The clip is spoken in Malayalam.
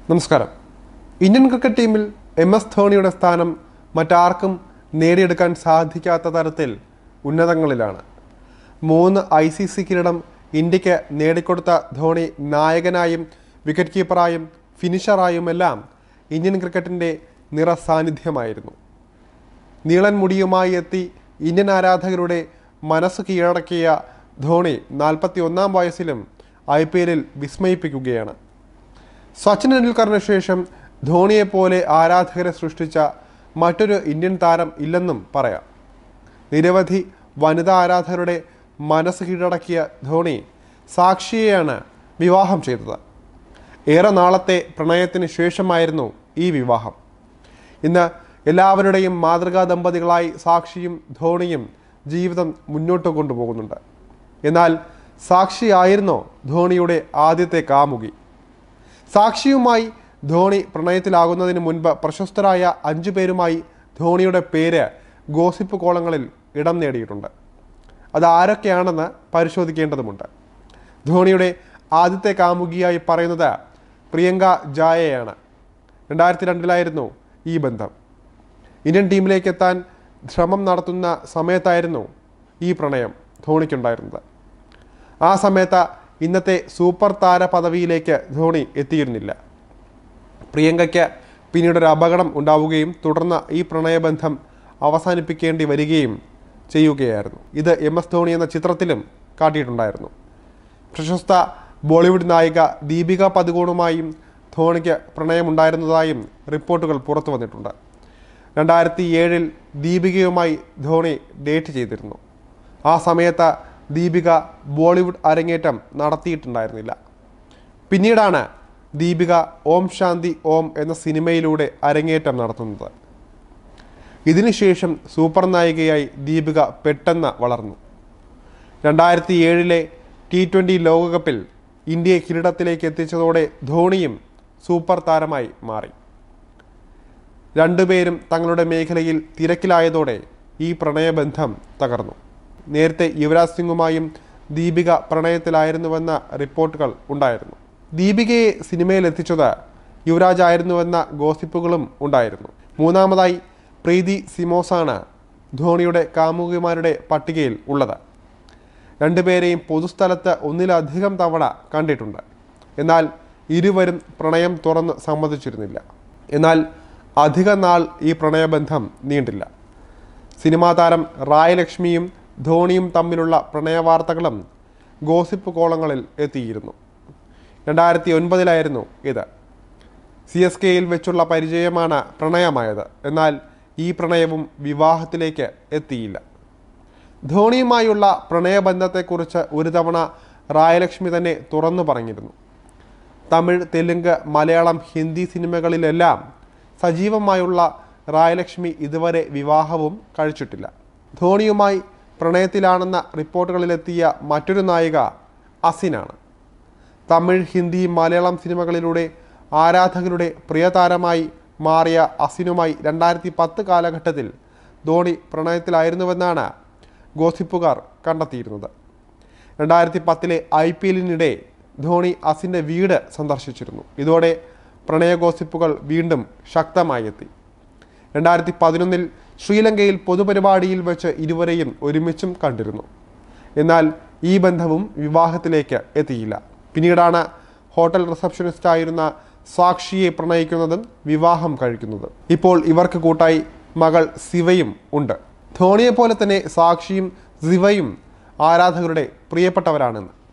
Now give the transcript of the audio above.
നമസ്കാരം ഇന്ത്യൻ ക്രിക്കറ്റ് ടീമിൽ എം എസ് ധോണിയുടെ സ്ഥാനം മറ്റാർക്കും നേടിയെടുക്കാൻ സാധിക്കാത്ത തരത്തിൽ ഉന്നതങ്ങളിലാണ് മൂന്ന് ഐ സി സി കിരീടം ഇന്ത്യക്ക് നേടിക്കൊടുത്ത ധോണി നായകനായും വിക്കറ്റ് കീപ്പറായും ഫിനിഷറായുമെല്ലാം ഇന്ത്യൻ ക്രിക്കറ്റിൻ്റെ നിറസാന്നിധ്യമായിരുന്നു നീളൻ മുടിയുമായി എത്തി ഇന്ത്യൻ ആരാധകരുടെ മനസ്സ് കീഴടക്കിയ ധോണി നാൽപ്പത്തി ഒന്നാം വയസ്സിലും ഐ പി എല്ലിൽ വിസ്മയിപ്പിക്കുകയാണ് സച്ചിൻ ടെണ്ടുൽക്കറിന് ശേഷം ധോണിയെപ്പോലെ ആരാധകരെ സൃഷ്ടിച്ച മറ്റൊരു ഇന്ത്യൻ താരം ഇല്ലെന്നും പറയാം നിരവധി വനിതാ ആരാധകരുടെ മനസ്സ് കീഴടക്കിയ ധോണി സാക്ഷിയെയാണ് വിവാഹം ചെയ്തത് ഏറെ നാളത്തെ പ്രണയത്തിന് ശേഷമായിരുന്നു ഈ വിവാഹം ഇന്ന് എല്ലാവരുടെയും മാതൃകാ ദമ്പതികളായി സാക്ഷിയും ധോണിയും ജീവിതം മുന്നോട്ട് കൊണ്ടുപോകുന്നുണ്ട് എന്നാൽ സാക്ഷിയായിരുന്നോ ധോണിയുടെ ആദ്യത്തെ കാമുകി സാക്ഷിയുമായി ധോണി പ്രണയത്തിലാകുന്നതിന് മുൻപ് പ്രശസ്തരായ അഞ്ചു പേരുമായി ധോണിയുടെ പേര് ഗോസിപ്പ് കോളങ്ങളിൽ ഇടം നേടിയിട്ടുണ്ട് അത് ആരൊക്കെയാണെന്ന് പരിശോധിക്കേണ്ടതുമുണ്ട് ധോണിയുടെ ആദ്യത്തെ കാമുകിയായി പറയുന്നത് പ്രിയങ്ക ജായയാണ് രണ്ടായിരത്തി രണ്ടിലായിരുന്നു ഈ ബന്ധം ഇന്ത്യൻ ടീമിലേക്ക് എത്താൻ ശ്രമം നടത്തുന്ന സമയത്തായിരുന്നു ഈ പ്രണയം ധോണിക്കുണ്ടായിരുന്നത് ആ സമയത്ത് ഇന്നത്തെ സൂപ്പർ താര പദവിയിലേക്ക് ധോണി എത്തിയിരുന്നില്ല പ്രിയങ്കയ്ക്ക് പിന്നീട് ഒരു അപകടം ഉണ്ടാവുകയും തുടർന്ന് ഈ പ്രണയബന്ധം അവസാനിപ്പിക്കേണ്ടി വരികയും ചെയ്യുകയായിരുന്നു ഇത് എം എസ് ധോണി എന്ന ചിത്രത്തിലും കാട്ടിയിട്ടുണ്ടായിരുന്നു പ്രശസ്ത ബോളിവുഡ് നായിക ദീപിക പതുകോണുമായും ധോണിക്ക് പ്രണയമുണ്ടായിരുന്നതായും റിപ്പോർട്ടുകൾ പുറത്തു വന്നിട്ടുണ്ട് രണ്ടായിരത്തി ഏഴിൽ ദീപികയുമായി ധോണി ഡേറ്റ് ചെയ്തിരുന്നു ആ സമയത്ത് ദീപിക ബോളിവുഡ് അരങ്ങേറ്റം നടത്തിയിട്ടുണ്ടായിരുന്നില്ല പിന്നീടാണ് ദീപിക ഓം ശാന്തി ഓം എന്ന സിനിമയിലൂടെ അരങ്ങേറ്റം നടത്തുന്നത് ഇതിനുശേഷം സൂപ്പർ നായികയായി ദീപിക പെട്ടെന്ന് വളർന്നു രണ്ടായിരത്തി ഏഴിലെ ടി ട്വൻ്റി ലോകകപ്പിൽ ഇന്ത്യയെ കിരീടത്തിലേക്ക് എത്തിച്ചതോടെ ധോണിയും സൂപ്പർ താരമായി മാറി രണ്ടുപേരും തങ്ങളുടെ മേഖലയിൽ തിരക്കിലായതോടെ ഈ പ്രണയബന്ധം തകർന്നു നേരത്തെ യുവരാജ് സിംഗുമായും ദീപിക പ്രണയത്തിലായിരുന്നുവെന്ന റിപ്പോർട്ടുകൾ ഉണ്ടായിരുന്നു ദീപികയെ സിനിമയിൽ എത്തിച്ചത് യുവരാജ് ആയിരുന്നുവെന്ന ഗോസിപ്പുകളും ഉണ്ടായിരുന്നു മൂന്നാമതായി പ്രീതി സിമോസാണ് ധോണിയുടെ കാമുകിമാരുടെ പട്ടികയിൽ ഉള്ളത് രണ്ടുപേരെയും പൊതുസ്ഥലത്ത് ഒന്നിലധികം തവണ കണ്ടിട്ടുണ്ട് എന്നാൽ ഇരുവരും പ്രണയം തുറന്ന് സമ്മതിച്ചിരുന്നില്ല എന്നാൽ അധിക നാൾ ഈ പ്രണയബന്ധം നീണ്ടില്ല സിനിമാ താരം റായ് ലക്ഷ്മിയും ധോണിയും തമ്മിലുള്ള പ്രണയവാർത്തകളും ഗോസിപ്പ് കോളങ്ങളിൽ എത്തിയിരുന്നു രണ്ടായിരത്തി ഒൻപതിലായിരുന്നു ഇത് സി എസ് കെയിൽ വെച്ചുള്ള പരിചയമാണ് പ്രണയമായത് എന്നാൽ ഈ പ്രണയവും വിവാഹത്തിലേക്ക് എത്തിയില്ല ധോണിയുമായുള്ള പ്രണയബന്ധത്തെക്കുറിച്ച് ഒരു തവണ റായലക്ഷ്മി തന്നെ തുറന്നു പറഞ്ഞിരുന്നു തമിഴ് തെലുങ്ക് മലയാളം ഹിന്ദി സിനിമകളിലെല്ലാം സജീവമായുള്ള റായലക്ഷ്മി ഇതുവരെ വിവാഹവും കഴിച്ചിട്ടില്ല ധോണിയുമായി പ്രണയത്തിലാണെന്ന റിപ്പോർട്ടുകളിലെത്തിയ മറ്റൊരു നായിക അസിനാണ് തമിഴ് ഹിന്ദി മലയാളം സിനിമകളിലൂടെ ആരാധകരുടെ പ്രിയതാരമായി മാറിയ അസിനുമായി രണ്ടായിരത്തി പത്ത് കാലഘട്ടത്തിൽ ധോണി പ്രണയത്തിലായിരുന്നുവെന്നാണ് ഗോസിപ്പുകാർ കണ്ടെത്തിയിരുന്നത് രണ്ടായിരത്തി പത്തിലെ ഐ പി എല്ലിനിടെ ധോണി അസിൻ്റെ വീട് സന്ദർശിച്ചിരുന്നു ഇതോടെ പ്രണയ ഗോസിപ്പുകൾ വീണ്ടും ശക്തമായി എത്തി രണ്ടായിരത്തി പതിനൊന്നിൽ ശ്രീലങ്കയിൽ പൊതുപരിപാടിയിൽ വെച്ച് ഇരുവരെയും ഒരുമിച്ചും കണ്ടിരുന്നു എന്നാൽ ഈ ബന്ധവും വിവാഹത്തിലേക്ക് എത്തിയില്ല പിന്നീടാണ് ഹോട്ടൽ റിസപ്ഷനിസ്റ്റ് ആയിരുന്ന സാക്ഷിയെ പ്രണയിക്കുന്നതും വിവാഹം കഴിക്കുന്നതും ഇപ്പോൾ ഇവർക്ക് കൂട്ടായി മകൾ ശിവയും ഉണ്ട് ധോണിയെ പോലെ തന്നെ സാക്ഷിയും ശിവയും ആരാധകരുടെ പ്രിയപ്പെട്ടവരാണെന്ന്